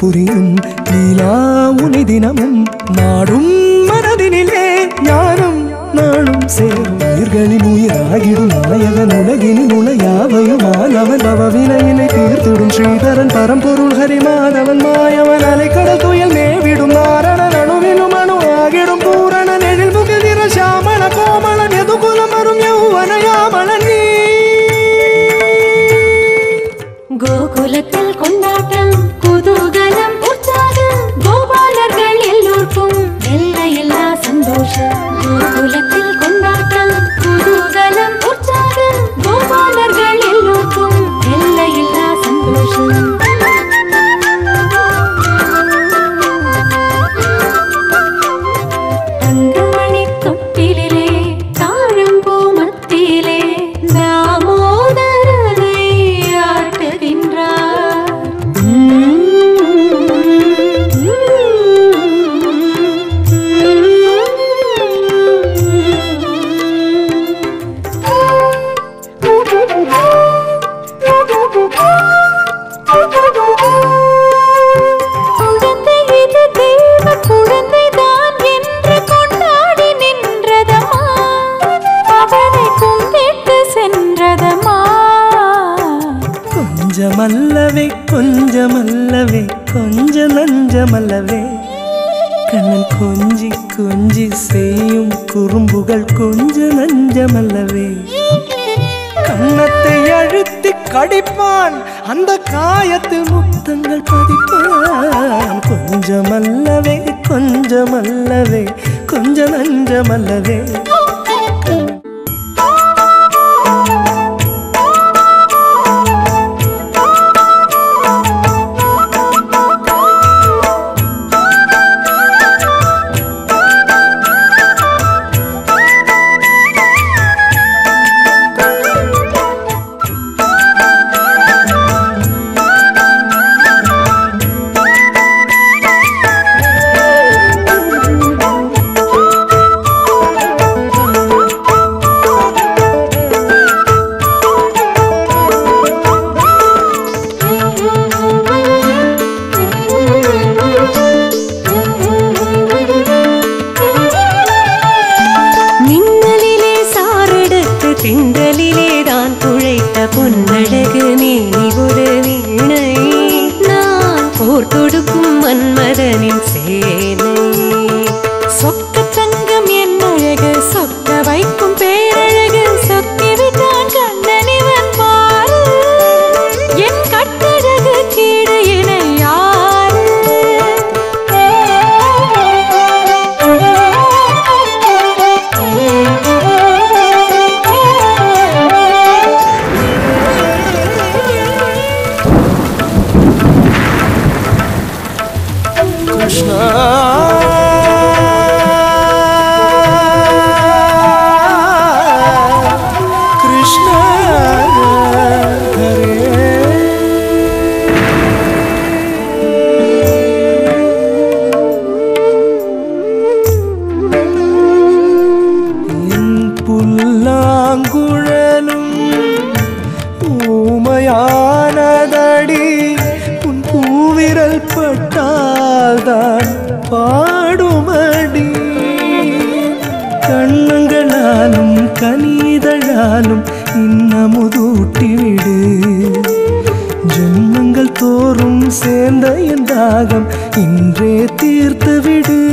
புரியும் லீலா உனை தினமும் நாடும் மனதினிலே ஞானம் நாளும் சேரும் உயிர்களின் உயிராகிடும் நாயகன் உலகினில் உலயாவையும் ஆனவன் பவவினையினை தீர்த்திடும் ஸ்ரீதரன் பரம்பொருள் ஹரிமாதவன் மாயவன் அலைக்கடல் துயல் மேவிடும் நாரணன் அணுவிலும் அணு ஆகிடும் பூரணன் எழில் முகிலிர சாமள கோமளன் எதுகுலம் வரும் யௌவன யாமளன் நீ கோகுலத்தில் கொண்டாட்டம் குதூகலம் உற்சாகம் கோபாலர்கள் எல்லோருக்கும் எல்லையில்லா சந்தோஷம் கோகுலத்தில் கொண்டாட்டம் குதூகலம் உற்சாகம் கோபாலர்கள் எல்லோருக்கும் எல்லையில்லா சந்தோஷம் தங்கமணி தொட்டிலே தாழம்பூ மத்தியிலே தாமோதரனை ஆட்டுகின்றார் குழந்தை இது தெய்வ குழந்தைதான் என்று கொண்டாடி நின்றதம்மா அவனை கும்பிட்டு சென்றதம்மா கொஞ்சமல்லவே கொஞ்சமல்லவே கொஞ்ச நஞ்சமல்லவே கண்ணன் கொஞ்சி கொஞ்சி செய்யும் குறும்புகள் கொஞ்ச நஞ்சமல்லவே கன்னத்தை அழுத்தி கடிப்பான் அந்த காயத்தில் முத்தங்கள் பதிப்பான் கொஞ்சமல்லவே கொஞ்சமல்லவே கொஞ்ச நஞ்சமல்லவே மின்னலிலே சாரெடுத்து திண்டலிலே தான் துழைத்த பொன்னழகு மேனி ஒரு வீணை நான் போர் தொடுக்கும் மன்மதனின் சேனை சொக்க தங்கம் என் அழகு சொக்க வைக்கும் பேரழகு சொக்கி விட்டான் கண்ணனிவன் பாரு என் கட்டழகு கீடு என கிருஷ்ண ஹரே என் புல்லாங்குழலும் ஊமையானதடி உன் பூவிரல் பட்டால்தான் பாடுமடி கண்ணங்களாலும் கனிதழாலும் இன்னமுதூட்டி விடு ஜென்மங்கள் தோறும் சேர்ந்த என் தாகம் இன்றே தீர்த்து விடு